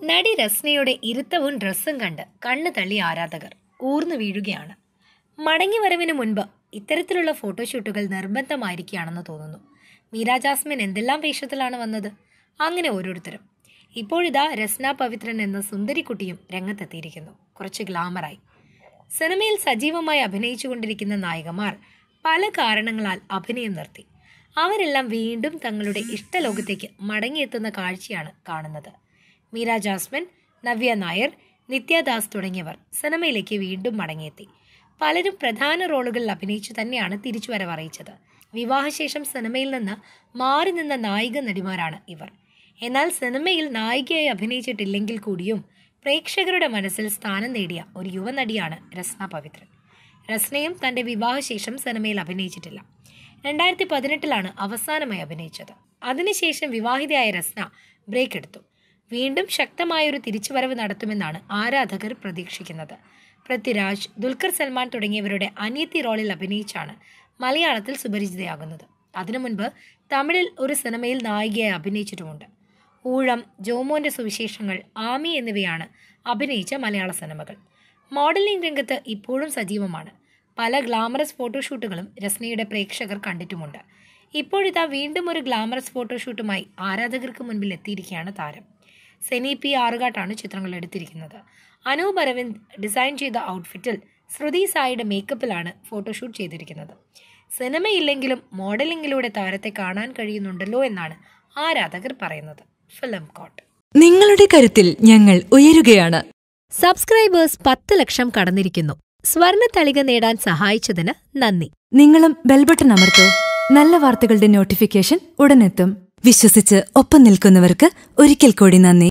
നടി രസ്നയുടെ ഇരുത്തവും ഡ്രസ്സും കണ്ട് കണ്ണു തള്ളി ആരാധകർ ഊർന്നു വീഴുകയാണ് മടങ്ങി വരവിന് മുൻപ് ഇത്തരത്തിലുള്ള ഫോട്ടോഷൂട്ടുകൾ നിർബന്ധമായിരിക്കുകയാണെന്ന് തോന്നുന്നു മീര ജാസ്മിൻ എന്തെല്ലാം വേഷത്തിലാണ് വന്നത് അങ്ങനെ ഓരോരുത്തരും ഇപ്പോഴിതാ രസ്ന പവിത്രൻ എന്ന സുന്ദരിക്കുട്ടിയും രംഗത്തെത്തിയിരിക്കുന്നു കുറച്ച് ഗ്ലാമറായി സിനിമയിൽ സജീവമായി അഭിനയിച്ചുകൊണ്ടിരിക്കുന്ന നായികമാർ പല കാരണങ്ങളാൽ അഭിനയം നിർത്തി അവരെല്ലാം വീണ്ടും തങ്ങളുടെ ഇഷ്ടലോകത്തേക്ക് മടങ്ങിയെത്തുന്ന കാഴ്ചയാണ് കാണുന്നത് മീര ജാസ്മിൻ നവ്യ നായർ നിത്യദാസ് തുടങ്ങിയവർ സിനിമയിലേക്ക് വീണ്ടും മടങ്ങിയെത്തി പലരും പ്രധാന റോളുകളിൽ അഭിനയിച്ചു തന്നെയാണ് തിരിച്ചുവരവ് അറിയിച്ചത് വിവാഹശേഷം സിനിമയിൽ നിന്ന് മാറി നിന്ന നായിക നടിമാരാണ് ഇവർ എന്നാൽ സിനിമയിൽ നായികയായി അഭിനയിച്ചിട്ടില്ലെങ്കിൽ കൂടിയും പ്രേക്ഷകരുടെ മനസ്സിൽ സ്ഥാനം നേടിയ ഒരു യുവനടിയാണ് രസ്ന പവിത്രൻ രസ്നയും തന്റെ വിവാഹശേഷം സിനിമയിൽ അഭിനയിച്ചിട്ടില്ല രണ്ടായിരത്തി പതിനെട്ടിലാണ് അവസാനമായി അഭിനയിച്ചത് അതിനുശേഷം വിവാഹിതയായ രസ്ന ബ്രേക്ക് എടുത്തു വീണ്ടും ശക്തമായൊരു തിരിച്ചുവരവ് നടത്തുമെന്നാണ് ആരാധകർ പ്രതീക്ഷിക്കുന്നത് പൃഥ്വിരാജ് ദുൽഖർ സൽമാൻ തുടങ്ങിയവരുടെ അനിയത്തി റോളിൽ അഭിനയിച്ചാണ് മലയാളത്തിൽ സുപരിചിതയാകുന്നത് അതിനു മുൻപ് തമിഴിൽ ഒരു സിനിമയിൽ നായികയായി അഭിനയിച്ചിട്ടുമുണ്ട് ഊഴം ജോമോന്റെ സുവിശേഷങ്ങൾ ആമി എന്നിവയാണ് അഭിനയിച്ച മലയാള സിനിമകൾ മോഡലിംഗ് രംഗത്ത് ഇപ്പോഴും സജീവമാണ് പല ഗ്ലാമറസ് ഫോട്ടോഷൂട്ടുകളും രസ്നയുടെ പ്രേക്ഷകർ കണ്ടിട്ടുമുണ്ട് ഇപ്പോഴിതാ വീണ്ടും ഒരു ഗ്ലാമറസ് ഫോട്ടോഷൂട്ടുമായി ആരാധകർക്ക് മുൻപിൽ എത്തിയിരിക്കുകയാണ് താരം സെനി പി ആറുകാട്ടാണ് ചിത്രങ്ങൾ എടുത്തിരിക്കുന്നത് അനൂപ് അരവിന്ദ് ഡിസൈൻ ചെയ്ത ഔട്ട്ഫിറ്റിൽ ശ്രുതി സായിയുടെ മേക്കപ്പിലാണ് ഫോട്ടോഷൂട്ട് ചെയ്തിരിക്കുന്നത് സിനിമയില്ലെങ്കിലും മോഡലിംഗിലൂടെ താരത്തെ കാണാൻ കഴിയുന്നുണ്ടല്ലോ എന്നാണ് ആരാധകർ പറയുന്നത് ഫിലിം കോട്ട് നിങ്ങളുടെ കരുത്തിൽ ഞങ്ങൾ ഉയരുകയാണ് സബ്സ്ക്രൈബേഴ്സ് പത്ത് ലക്ഷം കടന്നിരിക്കുന്നു സ്വർണ തളിക നേടാൻ സഹായിച്ചതിന് നന്ദി നിങ്ങളും ബെൽബട്ടൺ അമർത്തോ നല്ല വാർത്തകളുടെ നോട്ടിഫിക്കേഷൻ ഉടനെത്തും വിശ്വസിച്ച് ഒപ്പം നിൽക്കുന്നവർക്ക് ഒരിക്കൽ കൂടി നന്ദി